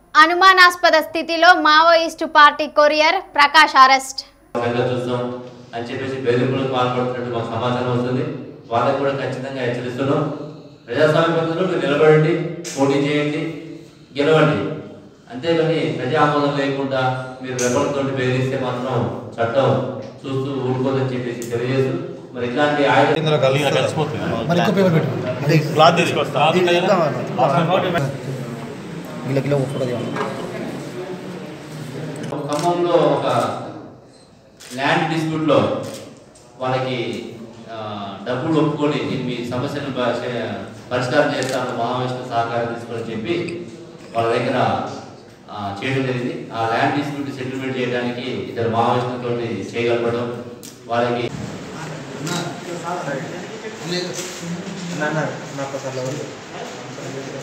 అనుమానాస్పద స్థితిలో Maoist party courier Prakash arrest సంగతి చూస్తాం అని చెప్పేసి బెదిరింపులకు పాల్పడుతున్నట్టు మాకు సమాచారం వస్తుంది వాళ్ళకి కూడా ఖచ్చితంగా హెచ్చరిస్తున్నాం ప్రజాస్వామ్య పద్ధతిలో మీరు నిలబడండి పోటీ చేయండి గెలవండి అంతేగాని ప్రజా ఆమోదం లేకుండా మీరు వెపలతో బెదిరిస్తే మాత్రం చట్టం చూస్తూ ఊడుకోదని చెప్పేసి తెలియజేస్తూ మరి ఇట్లాంటి ఆయుధ ఇందులో కలిసి కలిసిపోతుంది మరి ఇంకో పేపర్ పెట్టు అది క్లాత్ తీసుకొస్తా కిలో కిలో ఫోటో తీయాలి ఖమ్మంలో ఒక ల్యాండ్ డిస్ప్యూట్లో వాళ్ళకి ఆ, డబ్బులు ఒప్పుకొని నేను మీ సమస్యను ప- చే- పరిష్కారం చేస్తాను మహావిష్ణు సహకారం తీసుకొని చెప్పి వాళ్ళ దగ్గర ఆ, చేయడం జరిగింది ఆ ల్యాండ్ డిస్ప్యూట్ సెటిల్మెంట్ చేయడానికి ఇద్దరు మహావిష్ణుతో చేయగలపడం వాళ్ళకి నాకు